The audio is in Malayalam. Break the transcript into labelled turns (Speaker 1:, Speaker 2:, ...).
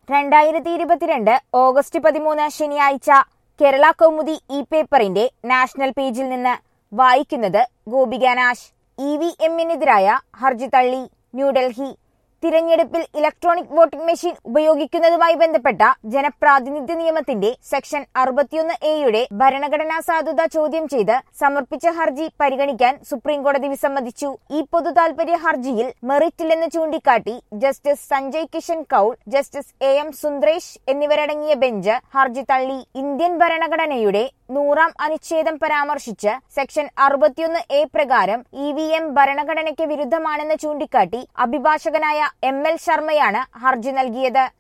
Speaker 1: രണ്ടായിരത്തി ഇരുപത്തിരണ്ട് ഓഗസ്റ്റ് പതിമൂന്ന് ശനിയാഴ്ച കേരള കൗമുദി ഇ പേപ്പറിന്റെ നാഷണൽ പേജിൽ നിന്ന് വായിക്കുന്നത് ഗോപിക നാശ് ഇ വി എമ്മിനെതിരായ ഹർജി തള്ളി ന്യൂഡൽഹി തിരഞ്ഞെടുപ്പിൽ ഇലക്ട്രോണിക് വോട്ടിംഗ് മെഷീൻ ഉപയോഗിക്കുന്നതുമായി ബന്ധപ്പെട്ട ജനപ്രാതിനിധ്യ നിയമത്തിന്റെ സെക്ഷൻ അറുപത്തിയൊന്ന് എയുടെ ഭരണഘടനാ സാധുത ചോദ്യം ചെയ്ത് സമർപ്പിച്ച ഹർജി പരിഗണിക്കാൻ സുപ്രീംകോടതി വിസമ്മതിച്ചു ഈ പൊതു താൽപര്യ ഹർജിയിൽ മെറിറ്റില്ലെന്ന് ചൂണ്ടിക്കാട്ടി justice Sanjay Kishan Kaul justice A M Sundaresh എന്നിവരടങ്ങിയ ബെഞ്ച് ഹർജി തള്ളി ഇന്ത്യൻ ഭരണഘടനയുടെ നൂറാം അനുച്ഛേദം പരാമർശിച്ച് സെക്ഷൻ അറുപത്തിയൊന്ന് എ പ്രകാരം ഇ വി എം ഭരണഘടനയ്ക്ക് വിരുദ്ധമാണെന്ന് ചൂണ്ടിക്കാട്ടി അഭിഭാഷകനായ എം എൽ ശർമ്മയാണ് ഹർജി നൽകിയത്